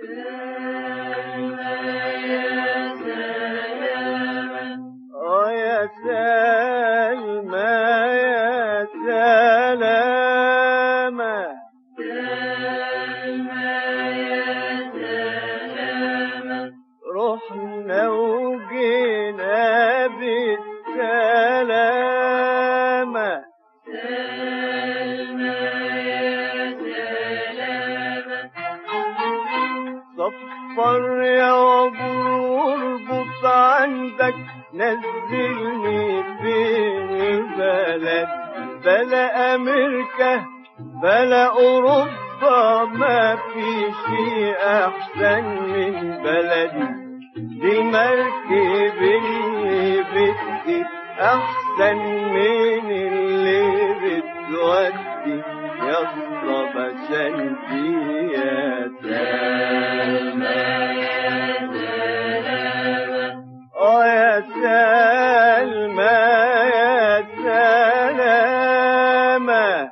آه يا سلمى يا سلامة رحنا وجينا بالسلامة صفر يا عبور اربط عندك نزلني بين البلد بلا امريكا بلا اوروبا ما في شيء احسن من بلدي دي مركب اللي بتجي احسن من اللي بتودي يا اسطى بسنتي يا سلمى اه يا سلمى يا سلامة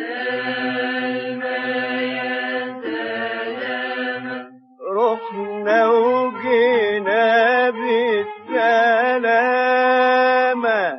رحنا وجينا بالسلامة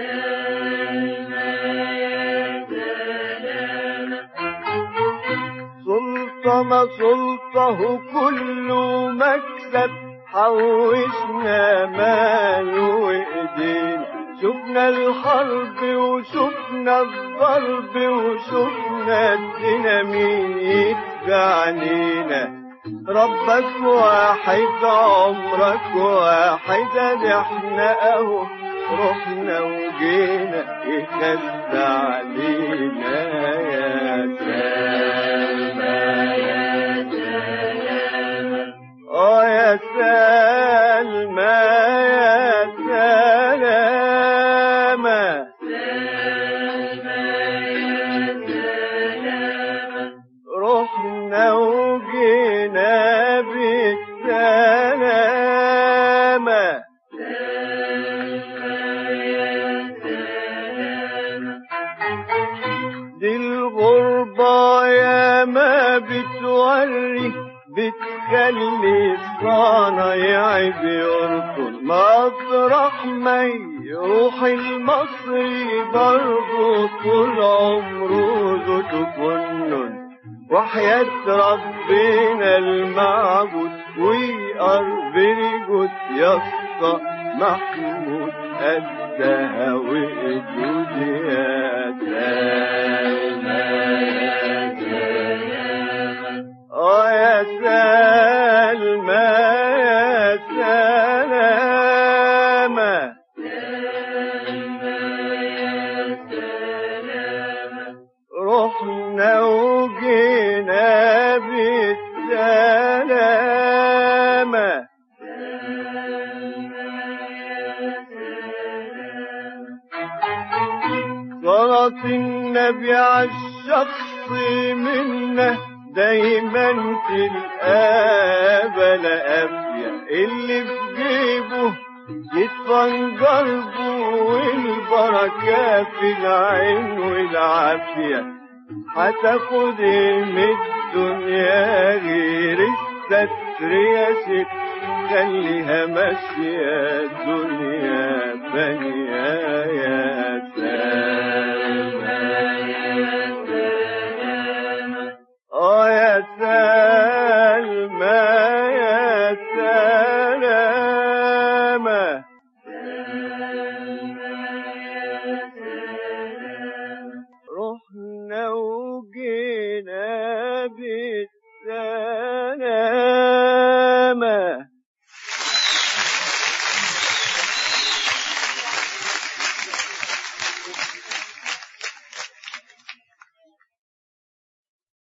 سلطة ما سلطة كله مكسب حوشنا مال وايدينا شفنا الحرب وشفنا الضرب وشفنا الديناميت بعنينا ربك واحد عمرك واحد ده احنا اهو رحنا وجينا يخد علينا يا سلمى يا سلامة اه يا سلمى يا سلامة رحنا وجينا بالسلامة دي الغربة يا ما بتوري بتخلي الصنايعي بيركض مطرح ما يروح المصري برضه طول عمره ذو تفنن وحياة ربنا المعبود ويقر برجود يا اسطى محمود قدها وقدود يا سلمى يا سلامة اه يا سلمى يا سلامة رحنا وجينا بالسلامة صلاة النبي عالشخص منا دايما تلقاه بلا أفيا اللي في جيبه يدفن قلبه والبركة في العين والعافية هتاخد إيه من الدنيا غير الستر يا ست خليها ماشية الدنيا فانية يا سلمى